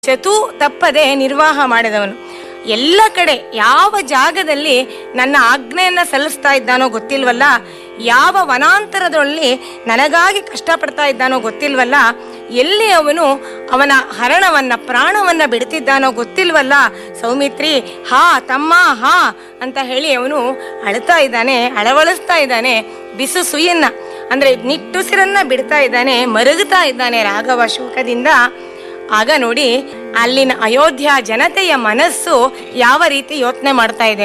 ಚತು ತಪ್ಪದೆ ನಿರ್ವಾಹ ಮಾಡಿದವನು ಎಲ್ಲ ಕಡೆ ಯಾವ ಜಾಗದಲ್ಲಿ ನನ್ನ ಆಜ್ಞೆಯನ್ನ ಸಲ್ಲಿಸ್ತಾ ಇದ್ದಾನೋ ಗೊತ್ತಿಲ್ವಲ್ಲ ಯಾವ ವನಾಂತರದಲ್ಲಿ ನನಗಾಗಿ ಕಷ್ಟಪಡ್ತಾ ಇದ್ದಾನೋ ಗೊತ್ತಿಲ್ವಲ್ಲ ಎಲ್ಲಿ ಅವನು ಅವನ ಹರಣವನ್ನ ಪ್ರಾಣವನ್ನ ಬಿಡ್ತಿದ್ದಾನೋ ಗೊತ್ತಿಲ್ವಲ್ಲ ಸೌಮಿತ್ರಿ ಹಾ ತಮ್ಮ ಹಾ ಅಂತ ಹೇಳಿ ಅವನು ಅಳ್ತಾ ಇದ್ದಾನೆ ಅಳವಳಿಸ್ತಾ ಇದ್ದಾನೆ ಬಿಸು ಸುಯನ್ನ ಅಂದ್ರೆ ನಿಟ್ಟುಸಿರನ್ನ ಬಿಡ್ತಾ ಇದ್ದಾನೆ ಮರುಗುತ್ತಾ ಇದ್ದಾನೆ ರಾಘವ ಶೋಕದಿಂದ ಆಗ ನೋಡಿ ಅಲ್ಲಿನ ಅಯೋಧ್ಯ ಜನತೆಯ ಮನಸ್ಸು ಯಾವ ರೀತಿ ಯೋಚನೆ ಮಾಡ್ತಾ ಇದೆ